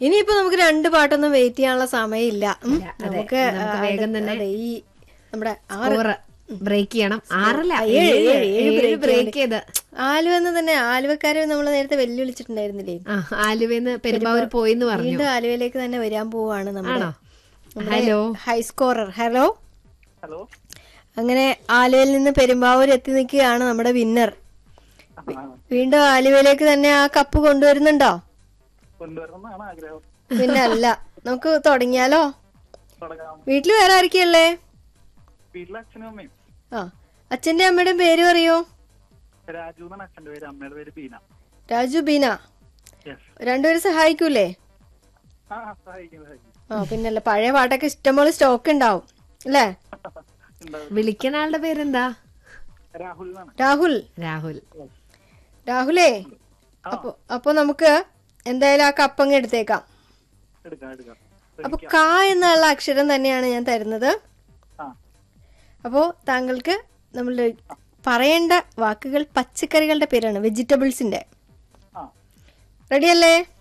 ഇനിയിപ്പോ നമുക്ക് രണ്ട് പാട്ടൊന്നും വെയിറ്റ് ചെയ്യാനുള്ള സമയമില്ല ഉം. ഇല്ല, അതെ. നമുക്ക് നമുക്ക് ആ, വേഗം തന്നെ അതെ, ഈ നമ്മുടെ ആറ് ഓറ് ബ്രേക്ക് ചെയ്യണം ആറല്ല ആ, ഏഴ്, ഏഴ്, ഏഴ്, ഏഴ് ഏഴ് break ബ്രേക്ക് ചെയ്ത് ആലുവെന്ന് തന്നെ ആലുവക്കാരെ നമ്മൾ നേരത്തെ വെല്ലുവിളിച്ചിട്ടുണ്ടായിരുന്നില്ലേ ആ ആലുവന്ന് പെരുമ്പാവൂർ പോയിന്ന് പറഞ്ഞു വീണ്ടും ആലുവയിലേക്ക് തന്നെ വരാൻ പോവാണ് നമ്മുടെ ആണോ നമ്മുടെ hello high scorer hello hello അങ്ങനെ ആലുവയിൽ നിന്ന് പെരുമ്പാവൂർ എത്തി നിൽക്കുകയാണ് നമ്മുടെ വിന്നർ വീണ്ടും ആലുവയിലേക്ക് തന്നെ ആ കപ്പ് കൊണ്ടുവരുന്നുണ്ടോ കൊണ്ടുവരണമെന്നാണ് ആഗ്രഹം പിന്നെ അല്ല നമുക്ക് തുടങ്ങിയാലോ തുടങ്ങാം വീട്ടിൽ വേറെ ആരൊക്കെയല്ലേ വീട്ടിലെ അച്ഛനും അമ്മയും ആ അച്ഛന്റെ അമ്മയുടെയും പേര് പറയോ രാജു എന്നാണ് അച്ഛന്റെ പേര് അമ്മയുടെ പേര് ബീന രാജു ബീന യെസ് രണ്ടുപേരും സഹായിക്കൂലേ ആ സഹായിക്കും സഹായിക്കും ആ പിന്നല്ല പഴയ പാട്ടൊക്കെ ഇഷ്ടംപോലെ സ്റ്റോക്ക് ഉണ്ടാവും അല്ലേ ഉണ്ടാവും വിളിക്കണ ആളുടെ പേരെന്താ രാഹുൽ എന്നാണ് രാഹുൽ രാഹുൽ രാഹുലേ അപ്പൊ അപ്പൊ നമുക്ക് എന്തായാലും ആ കപ്പങ്ങ് എടുത്തേക്കാം എടുക്കാം എടുക്കാം അപ്പൊ ക എന്നുള്ള അക്ഷരം തന്നെയാണ് ഞാൻ തരുന്നത് ആ അപ്പോ താങ്കൾക്ക് നമ്മൾ പറയേണ്ട വാക്കുകൾ പച്ചക്കറികളുടെ പേരാണ് വെജിറ്റബിൾസിന്റെ ആ റെഡിയല്ലേ